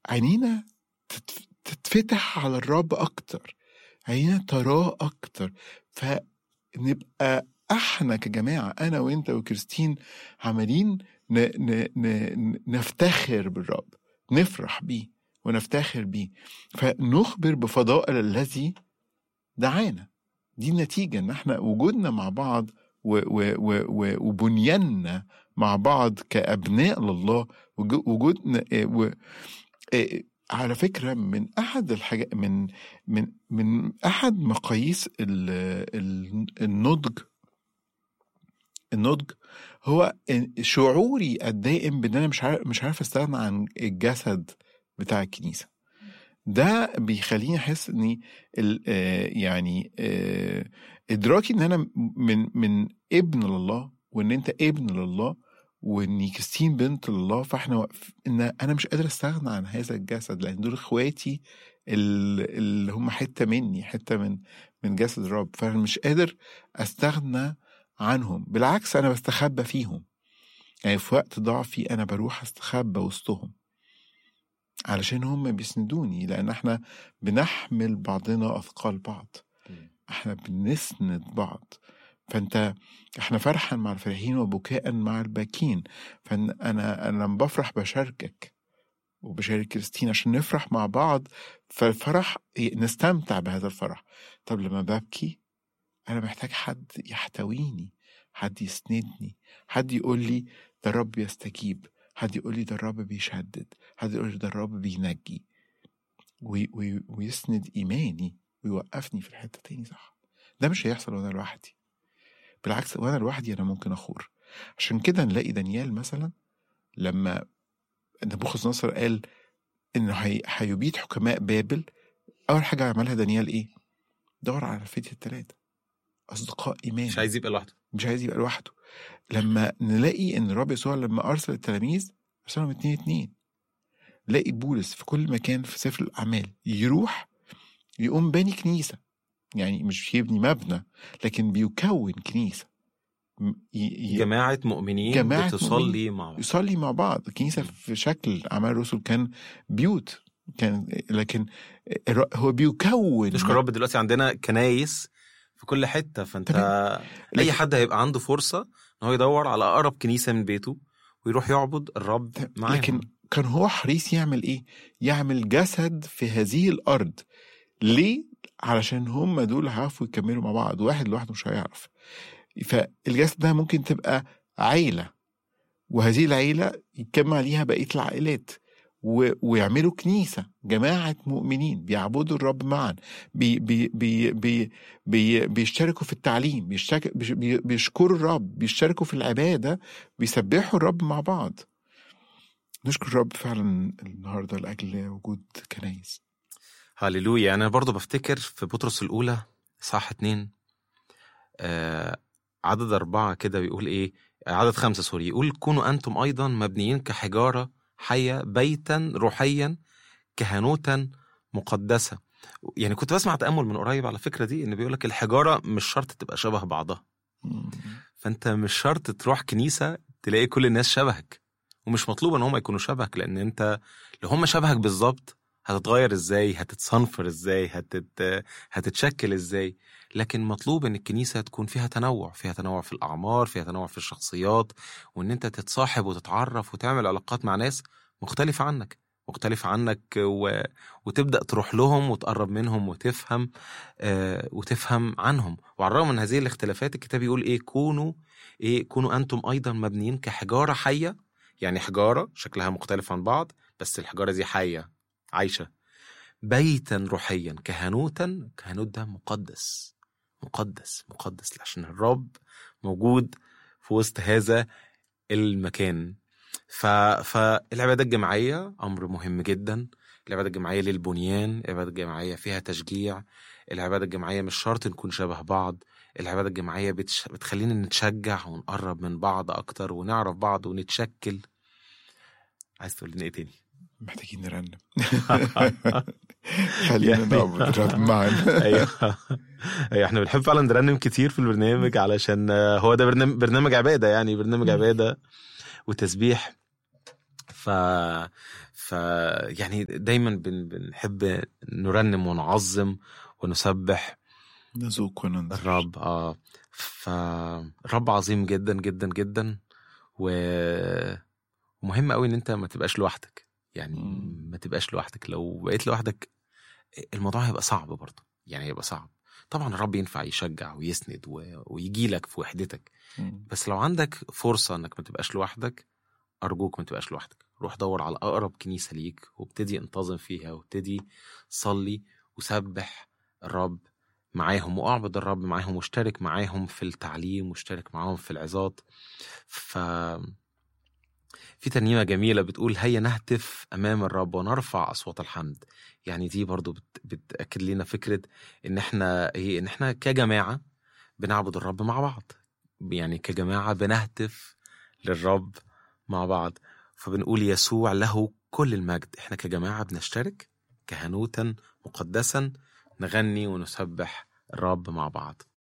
عينينا تتف- تتفتح على الرب اكتر عينينا تراه اكتر فنبقى احنا كجماعه انا وانت وكريستين عمالين ن ن ن نفتخر بالرب نفرح بيه ونفتخر بيه فنخبر بفضائل الذي دعانا دي النتيجة ان احنا وجودنا مع بعض و و و و وبنياننا مع بعض كأبناء لله وجو- وجودنا آه، و آه، على فكرة من أحد الحاجات من من من أحد مقاييس ال- ال- النضج النضج هو إن- شعوري الدائم بان انا مش عارف مش عارف استغنى عن الجسد بتاع الكنيسه ده بيخليني احس اني ال- آه، يعني آه، ادراكي ان انا من من ابن لله وان انت ابن لله واني كريستين بنت لله فاحنا واقف ان انا مش قادر استغنى عن هذا الجسد لان دول اخواتي ال- اللي هم حته مني حته من من جسد الرب فانا مش قادر استغنى عنهم بالعكس انا بستخبى فيهم يعني في وقت ضعفي انا بروح استخبى وسطهم علشان هم بيسندوني لان احنا بنحمل بعضنا اثقال بعض احنا بنسند بعض فانت احنا فرحا مع الفرحين وبكاء مع الباكين فانا انا أنا لما بفرح بشاركك وبشارك كريستين عشان نفرح مع بعض فالفرح نستمتع بهذا الفرح طب لما ببكي انا محتاج حد يحتويني حد يسندني حد يقول لي ده الرب يستجيب حد يقول لي ده الرب بيشدد حد يقول لي ده الرب بينجي وي وي ويسند ايماني ويوقفني في الحته تاني صح ده مش هيحصل وانا لوحدي بالعكس وانا لوحدي انا ممكن اخور عشان كده نلاقي دانيال مثلا لما نبوخذ نصر قال انه هي- هيبيد حكماء بابل اول حاجه عملها دانيال ايه دور على الفتية الثلاثه اصدقاء ايمان مش عايز يبقى لوحده مش عايز يبقى لوحده لما نلاقي ان الرب يسوع لما ارسل التلاميذ ارسلهم اتنين اتنين نلاقي بولس في كل مكان في سفر الاعمال يروح يقوم باني كنيسه يعني مش يبني مبنى لكن بيكون كنيسه م- ي- ي- جماعة مؤمنين جماعة بتصلي مع بعض يصلي مع بعض الكنيسه في شكل اعمال الرسل كان بيوت كان لكن الر- هو بيكون نشكر رب دلوقتي عندنا كنايس في كل حتة فانت تمام. اي لكن- حد هيبقى عنده فرصة ان هو يدور على اقرب كنيسة من بيته ويروح يعبد الرب معاهم لكن كان هو حريص يعمل ايه؟ يعمل جسد في هذه الارض ليه؟ علشان هم دول هيعرفوا يكملوا مع بعض واحد لوحده مش هيعرف فالجسد ده ممكن تبقى عيلة وهذه العيلة يتجمع ليها بقية العائلات و... ويعملوا كنيسة جماعة مؤمنين بيعبدوا الرب معا بي... بي... بي... بي... بي... بيشتركوا في التعليم بيشترك... بيش- بي... بيشكروا الرب بيشتركوا في العبادة بيسبحوا الرب مع بعض نشكر الرب فعلا النهارده لاجل وجود كنايس هللويا انا برضو بفتكر في بطرس الاولى صح اتنين آه عدد أربعة كده بيقول إيه عدد خمسة سوري يقول كونوا أنتم أيضا مبنيين كحجارة حية بيتا روحيا كهنوتا مقدسة يعني كنت بسمع تأمل من قريب على الفكرة دي إن بيقولك الحجارة مش شرط تبقى شبه بعضها فأنت مش شرط تروح كنيسة تلاقي كل الناس شبهك ومش مطلوب إن هم يكونوا شبهك لأن أنت لو هم شبهك بالظبط هتتغير ازاي هتتصنفر ازاي هتت... هتتشكل ازاي لكن مطلوب ان الكنيسه تكون فيها تنوع فيها تنوع في الاعمار فيها تنوع في الشخصيات وان انت تتصاحب وتتعرف وتعمل علاقات مع ناس مختلفه عنك مختلفة عنك و... وتبدأ تروح لهم وتقرب منهم وتفهم آه وتفهم عنهم وعلى الرغم من هذه الاختلافات الكتاب يقول ايه كونوا ايه كونوا انتم ايضا مبنيين كحجارة حية يعني حجارة شكلها مختلف عن بعض بس الحجارة دي حية عايشة بيتا روحيا كهنوتا كهنوت ده مقدس مقدس مقدس عشان الرب موجود في وسط هذا المكان ف... فالعبادة الجماعية أمر مهم جدا العبادة الجماعية للبنيان العبادة الجماعية فيها تشجيع العبادة الجماعية مش شرط نكون شبه بعض العبادة الجماعية بتش... بتخلينا نتشجع ونقرب من بعض أكتر ونعرف بعض ونتشكل عايز تقول لنا إيه تاني؟ محتاجين نرنم خلينا نعبد الرب معا ايوه ايوه احنا بنحب فعلا نرنم كتير في البرنامج علشان هو ده برنامج برنامج عباده يعني برنامج عباده وتسبيح ف ف ف يعني دايما بن... بنحب نرنم ونعظم ونسبح نذوق وننظر الرب اه فالرب عظيم جدا جدا جدا و ومهم قوي ان انت ما تبقاش لوحدك يعني مم. ما تبقاش لوحدك لو بقيت لوحدك الموضوع هيبقى صعب برضه يعني هيبقى صعب طبعا الرب ينفع يشجع ويسند و... ويجي لك في وحدتك مم. بس لو عندك فرصة انك ما تبقاش لوحدك ارجوك ما تبقاش لوحدك روح دور على اقرب كنيسة ليك وابتدي انتظم فيها وابتدي صلي وسبح الرب معاهم واعبد الرب معاهم واشترك معاهم في التعليم واشترك معاهم في العظات ف في ترنيمة جميلة بتقول هيا نهتف أمام الرب ونرفع أصوات الحمد يعني دي برضو بت... بتأكد لنا فكرة إن إحنا إيه إن إحنا كجماعة بنعبد الرب مع بعض يعني كجماعة بنهتف للرب مع بعض فبنقول يسوع له كل المجد إحنا كجماعة بنشترك كهنوتا مقدسا نغني ونسبح الرب مع بعض